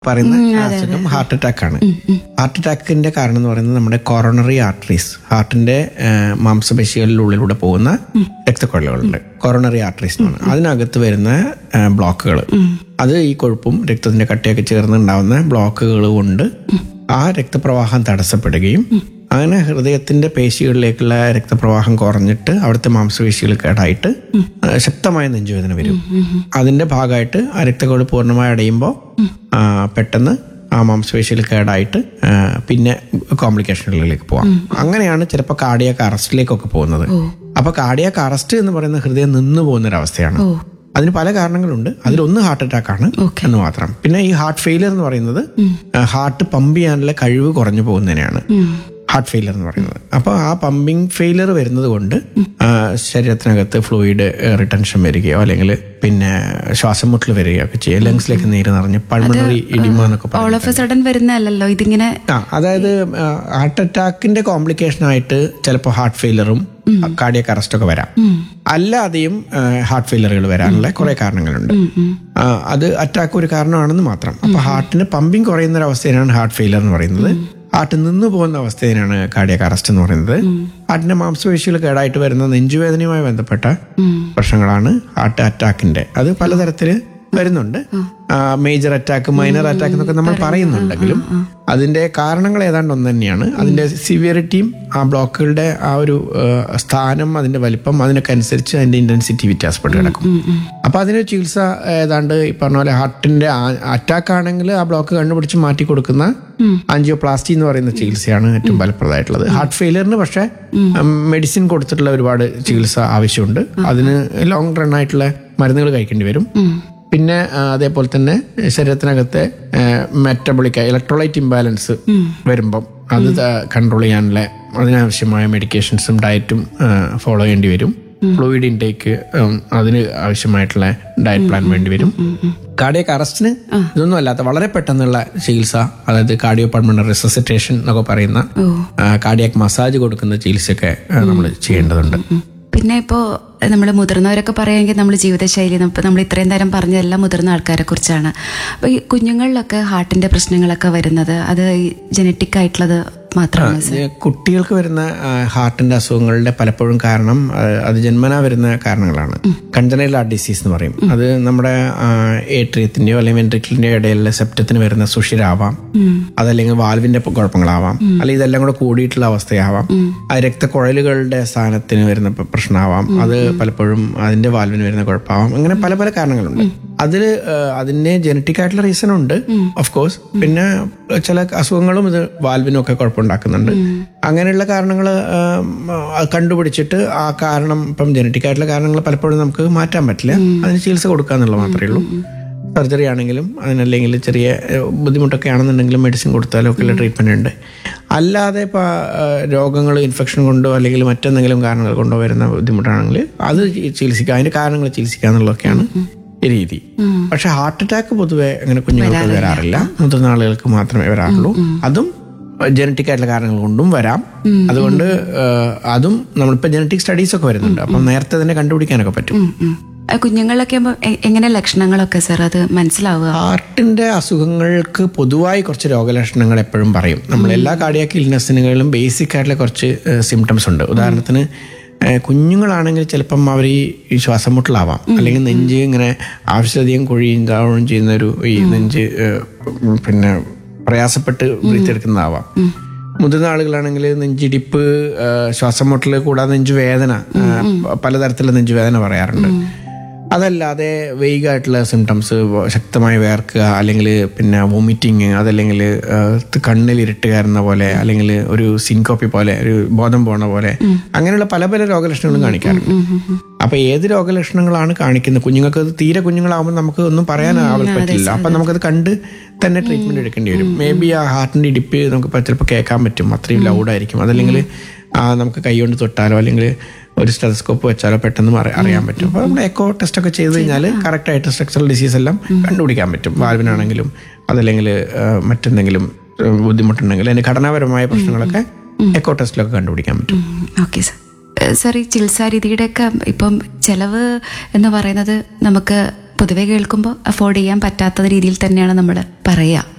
പറയുന്ന അസുഖം heart attack ആണ് ഹാർട്ട് അറ്റാക്കിന്റെ കാരണം എന്ന് പറയുന്നത് നമ്മുടെ കൊറോണറി ആർട്ടറീസ് ഹാർട്ടിന്റെ ഏഹ്, മാംസപേശികളിലുള്ളിലൂടെ പോകുന്ന രക്തക്കൊഴലുകളുണ്ട് കൊറോണറി ആർട്ടറീസ് എന്നാണ് അതിനകത്ത് വരുന്ന ബ്ലോക്കുകൾ അത് ഈ കൊഴുപ്പും രക്തത്തിന്റെ കട്ടയൊക്കെ ചേർന്നുണ്ടാവുന്ന ബ്ലോക്കുകൾ കൊണ്ട് ആ രക്തപ്രവാഹം തടസ്സപ്പെടുകയും അങ്ങനെ ഹൃദയത്തിന്റെ പേശികളിലേക്കുള്ള രക്തപ്രവാഹം കുറഞ്ഞിട്ട് അവിടുത്തെ മാംസപേശികൾ കേടായിട്ട് ആ, ശക്തമായ നെഞ്ചുവേദന വരും അതിന്റെ ഭാഗമായിട്ട് ആ രക്തക്കൊഴൽ പൂർണ്ണമായി അടയുമ്പോൾ പെട്ടെന്ന് ആ മാംസപേശികൾ കേടായിട്ട് ആ, പിന്നെ കോംപ്ലിക്കേഷനുകളിലേക്ക് പോവാം അങ്ങനെയാണ് ചിലപ്പോൾ കാർഡിയാക്ക് അറസ്റ്റിലേക്കൊക്കെ പോകുന്നത് അപ്പൊ കാർഡിയാക്ക് അറസ്റ്റ് എന്ന് പറയുന്ന ഹൃദയം നിന്നു പോകുന്ന ഒരു അവസ്ഥയാണ് അതിന് പല കാരണങ്ങളുണ്ട് അതിലൊന്ന് ഹാർട്ട് അറ്റാക്ക് ആണ് എന്ന് മാത്രം പിന്നെ ഈ ഹാർട്ട് ഫെയിലിയർ എന്ന് പറയുന്നത് ഹാർട്ട് പമ്പ് ചെയ്യാനുള്ള കഴിവ് കുറഞ്ഞു പോകുന്നതിനെയാണ് ഹാർട്ട് ഫെയിലിയർ എന്ന് പറയുന്നത് അപ്പോൾ ആ പമ്പിങ് ഫെയിലിയർ വരുന്നത് കൊണ്ട് ആ, ശരീരത്തിനകത്ത് ഫ്ലൂയിഡ് റിട്ടൻഷൻ വരികയോ അല്ലെങ്കിൽ പിന്നെ ശ്വാസം മുട്ടൽ വരികയോ ഒക്കെ ചെയ്യുക ലങ്സിലേക്ക് നീര് നിറഞ്ഞ് പൾമണറി ഇടിമ എന്നൊക്കെ പറയും ഓൾ ഓഫ് എ സഡൻ വരുന്നതല്ലല്ലോ ഇതിങ്ങനെ ആ അതായത് ഹാർട്ട് അറ്റാക്കിന്റെ കോംപ്ലിക്കേഷൻ ആയിട്ട് ചിലപ്പോൾ ഹാർട്ട് ഫെയിലറും കാർഡിയക് അറസ്റ്റ് ഒക്കെ വരാം അല്ലാതെയും ഹാർട്ട് ഫെയിലറുകൾ വരാനുള്ള കുറെ കാരണങ്ങളുണ്ട് ആ, അത് അറ്റാക്ക് ഒരു കാരണമാണെന്ന് മാത്രം അപ്പൊ ഹാർട്ടിന് പമ്പിങ് കുറയുന്ന ഒരു അവസ്ഥയാണ് ഹാർട്ട് ഫെയിലർ എന്ന് പറയുന്നത് ഹാർട്ട് നിന്ന് പോകുന്ന അവസ്ഥയാണ് കാർഡിയക് അറസ്റ്റ് എന്ന് പറയുന്നത് ഹാർട്ടിന്റെ മാംസപേശികൾ കേടായിട്ട് വരുന്ന നെഞ്ചുവേദനയുമായി ബന്ധപ്പെട്ട പ്രശ്നങ്ങളാണ് ഹാർട്ട് അറ്റാക്കിന്റെ അത് പലതരത്തില് വരുന്നുണ്ട് മേജർ അറ്റാക്ക് മൈനർ അറ്റാക്ക് എന്നൊക്കെ നമ്മൾ പറയുന്നുണ്ടെങ്കിലും അതിന്റെ കാരണങ്ങൾ ഏതാണ്ട് ഒന്ന് തന്നെയാണ് അതിന്റെ സിവിയറിറ്റിയും ആ ബ്ലോക്കുകളുടെ ആ ഒരു ആ, സ്ഥാനം അതിന്റെ വലിപ്പം അതിനൊക്കെ അനുസരിച്ച് അതിന്റെ ഇന്റൻസിറ്റി വ്യത്യാസപ്പെട്ട് കിടക്കും അപ്പൊ അതിന് ചികിത്സ ഏതാണ്ട് ഈ പറഞ്ഞ പോലെ ഹാർട്ടിന്റെ അറ്റാക്ക് ആണെങ്കിൽ ആ ബ്ലോക്ക് കണ്ടുപിടിച്ച് മാറ്റി കൊടുക്കുന്ന ആൻജിയോപ്ലാസ്റ്റി എന്ന് പറയുന്ന ചികിത്സയാണ് ഏറ്റവും ഫലപ്രദമായിട്ടുള്ളത് ഹാർട്ട് ഫെയിലിയറിന് പക്ഷേ മെഡിസിൻ കൊടുത്തിട്ടുള്ള ഒരുപാട് ചികിത്സ ആവശ്യമുണ്ട് അതിന് ലോങ് റൺ ആയിട്ടുള്ള മരുന്നുകൾ കഴിക്കേണ്ടി വരും പിന്നെ ആ, അതേപോലെ തന്നെ ശരീരത്തിനകത്തെ മെറ്റബോളിക് ഇലക്ട്രോലൈറ്റ് ഇംബാലൻസ് വരുമ്പം അത് കൺട്രോൾ ചെയ്യാനുള്ള അതിനാവശ്യമായ മെഡിക്കേഷൻസും ഡയറ്റും ഫോളോ ചെയ്യേണ്ടി വരും ഫ്ലൂയിഡ് ഇൻടേക്ക് അതിന് ആവശ്യമായിട്ടുള്ള ഡയറ്റ് പ്ലാൻ വേണ്ടി വരും കാർഡിയക് അറസ്റ്റിന് ഇതൊന്നും അല്ലാത്ത വളരെ പെട്ടെന്നുള്ള ചികിത്സ അതായത് കാർഡിയോ പൾമണറി റിസസിറ്റേഷൻ എന്നൊക്കെ പറയുന്ന കാർഡിയാക് മസാജ് കൊടുക്കുന്ന ചികിത്സയൊക്കെ നമ്മൾ ചെയ്യേണ്ടതുണ്ട് പിന്നെ ഇപ്പോൾ നമ്മൾ മുതിർന്നവരൊക്കെ പറയുമെങ്കിൽ നമ്മൾ ജീവിതശൈലി ഇപ്പോൾ നമ്മൾ ഇത്രയും നേരം പറഞ്ഞതെല്ലാം മുതിർന്ന ആൾക്കാരെ കുറിച്ചാണ് അപ്പോൾ ഈ കുഞ്ഞുങ്ങളിലൊക്കെ ഹാർട്ടിന്റെ പ്രശ്നങ്ങളൊക്കെ വരുന്നത് അത് ജനറ്റിക് ആയിട്ടുള്ളത് മാത്രമാണ് സർ ഇത് കുട്ടികൾക്ക് വരുന്ന ആ, ഹാർട്ടിന്റെ അസുഖങ്ങളുടെ പലപ്പോഴും കാരണം ആ, അത് ജന്മനാ വരുന്ന കാരണങ്ങളാണ് കൺജനൈൽ ഹാർട്ട് ഡിസീസ് എന്ന് പറയും അത് നമ്മുടെ ഏട്രിയത്തിന്റെയോ അല്ലെങ്കിൽ വെൻട്രിക്കിളിന്റെയോ ഇടയിലുള്ള സെപ്റ്റത്തിന് വരുന്ന സുഷിരാവാം അതല്ലെങ്കിൽ വാൽവിന്റെ പ- കുഴപ്പങ്ങളാവാം അല്ലെങ്കിൽ ഇതെല്ലാം കൂടെ കൂടിയിട്ടുള്ള അവസ്ഥയാവാം ആ രക്തക്കുഴലുകളുടെ സ്ഥാനത്തിന് വരുന്ന പ- പ്രശ്നമാവാം അത് പലപ്പോഴും അതിന്റെ വാൽവിന് വരുന്ന കുഴപ്പമാവാം അങ്ങനെ പല പല കാരണങ്ങളുണ്ട് അതിൽ അതിന് ജനറ്റിക് ആയിട്ടുള്ള റീസൺ ഉണ്ട് ഓഫ് കോഴ്സ് പിന്നെ ചില അസുഖങ്ങളും ഇത് വാൽവിനും ഒക്കെ കുഴപ്പമുണ്ടാക്കുന്നുണ്ട് അങ്ങനെയുള്ള കാരണങ്ങൾ കണ്ടുപിടിച്ചിട്ട് ആ കാരണം ഇപ്പം ജനറ്റിക് ആയിട്ടുള്ള കാരണങ്ങൾ പലപ്പോഴും നമുക്ക് മാറ്റാൻ പറ്റില്ല അതിന് ചികിത്സ കൊടുക്കുക എന്നുള്ളത് മാത്രമേ ഉള്ളൂ സർജറി ആണെങ്കിലും അതിനല്ലെങ്കിൽ ചെറിയ ബുദ്ധിമുട്ടൊക്കെ ആണെന്നുണ്ടെങ്കിലും മെഡിസിൻ കൊടുത്താലും ഒക്കെ ട്രീറ്റ്മെന്റ് ഉണ്ട് അല്ലാതെ ഇപ്പോൾ രോഗങ്ങൾ ഇൻഫെക്ഷൻ കൊണ്ടോ അല്ലെങ്കിൽ മറ്റെന്തെങ്കിലും കാരണങ്ങൾ കൊണ്ടോ വരുന്ന ബുദ്ധിമുട്ടാണെങ്കിൽ അത് ചി- ചികിത്സിക്കുക അതിന്റെ കാരണങ്ങൾ ചികിത്സിക്കുക എന്നുള്ളതൊക്കെയാണ് ഈ രീതി പക്ഷെ ഹാർട്ട് അറ്റാക്ക് പൊതുവെ അങ്ങനെ കുഞ്ഞുങ്ങൾക്ക് വരാറില്ല മുതിർന്ന ആളുകൾക്ക് മാത്രമേ വരാറുള്ളൂ അതും ജനറ്റിക് ആയിട്ടുള്ള കാരണങ്ങൾ കൊണ്ടും വരാം അതുകൊണ്ട് ആ, അതും നമ്മളിപ്പോൾ ജനറ്റിക് സ്റ്റഡീസ് ഒക്കെ വരുന്നുണ്ട് അപ്പം നേരത്തെ തന്നെ കണ്ടുപിടിക്കാനൊക്കെ പറ്റും ഉം, ഉം. ആ കുഞ്ഞുങ്ങളിലൊക്കെ ആകുമ്പോൾ എ- എങ്ങനെ ലക്ഷണങ്ങളൊക്കെ സർ അത് മനസ്സിലാവുക ഹാർട്ടിന്റെ അസുഖങ്ങൾക്ക് പൊതുവായി കുറച്ച് രോഗലക്ഷണങ്ങൾ എപ്പോഴും പറയും നമ്മൾ എല്ലാ കാർഡിയാക്ക് ഇൽനെസ്സിനുകളിലും ബേസിക് ആയിട്ടുള്ള കുറച്ച് സിംറ്റംസ് ഉണ്ട് ഉദാഹരണത്തിന് ഏഹ്, കുഞ്ഞുങ്ങളാണെങ്കിൽ ചിലപ്പം അവർ ഈ ശ്വാസം മുട്ടലാവാം അല്ലെങ്കിൽ നെഞ്ച് ഇങ്ങനെ ആവശ്യധികം കുഴിയും താഴുകയും ചെയ്യുന്ന ഒരു ഈ നെഞ്ച് ഏഹ്, ഉം, പിന്നെ പ്രയാസപ്പെട്ട് ബ്രീത്തെടുക്കുന്നതാവാം മുതിർന്ന ആളുകളാണെങ്കിൽ നെഞ്ചിടിപ്പ് ഏഹ്, ശ്വാസം മുട്ടൽ കൂടാതെ നെഞ്ചുവേദന ഏഹ്, പലതരത്തിലുള്ള നെഞ്ചുവേദന പറയാറുണ്ട് അതല്ലാതെ വെയ്ഗായിട്ടുള്ള സിംറ്റംസ് ശക്തമായി വേർക്കുക അല്ലെങ്കിൽ പിന്നെ വോമിറ്റിങ് അതല്ലെങ്കിൽ കണ്ണിൽ ഇരുട്ട് കയറുന്ന പോലെ അല്ലെങ്കിൽ ഒരു സിൻകോപ്പി പോലെ ഒരു ബോധം പോണ പോലെ അങ്ങനെയുള്ള പല പല രോഗലക്ഷണങ്ങളും കാണിക്കാറുണ്ട് അപ്പൊ ഏത് രോഗലക്ഷണങ്ങളാണ് കാണിക്കുന്നത് കുഞ്ഞുങ്ങൾക്ക് അത് തീരെ കുഞ്ഞുങ്ങളാകുമ്പോൾ നമുക്ക് ഒന്നും പറയാൻ ആവാൻ പറ്റില്ല അപ്പൊ നമുക്കത് കണ്ട് തന്നെ ട്രീറ്റ്മെന്റ് എടുക്കേണ്ടി വരും മേ ബി ആ ഹാർട്ടിന്റെ ഇടിപ്പ് നമുക്ക് ചിലപ്പോൾ കേൾക്കാൻ പറ്റും അത്രയും ലൗഡായിരിക്കും അതല്ലെങ്കിൽ ആ, നമുക്ക് കൈകൊണ്ട് തൊട്ടാലോ അല്ലെങ്കിൽ ഒരു സ്റ്റെതസ്കോപ്പ് വെച്ചാലോ പെട്ടെന്ന് അറി- അറിയാൻ പറ്റും അപ്പോൾ നമ്മൾ എക്കോ ടെസ്റ്റ് ഒക്കെ ചെയ്ത് കഴിഞ്ഞാൽ കറക്റ്റ് ആയിട്ട് സ്ട്രക്ചറൽ ഡിസീസ് എല്ലാം കണ്ടുപിടിക്കാൻ പറ്റും വാൽവിനാണെങ്കിലും അതല്ലെങ്കിൽ ആ, മറ്റെന്തെങ്കിലും ആ, ബുദ്ധിമുട്ടുണ്ടെങ്കിൽ അതിന് ഘടനാപരമായ പ്രശ്നങ്ങളൊക്കെ എക്കോ ടെസ്റ്റിലൊക്കെ കണ്ടുപിടിക്കാൻ പറ്റും ഓക്കെ സർ സർ ഈ ചികിത്സാ രീതിയുടെയൊക്കെ ഇപ്പം ചെലവ് എന്ന് പറയുന്നത് നമുക്ക് പൊതുവെ കേൾക്കുമ്പോൾ അഫോർഡ് ചെയ്യാൻ പറ്റാത്ത രീതിയിൽ തന്നെയാണ് നമ്മൾ പറയുക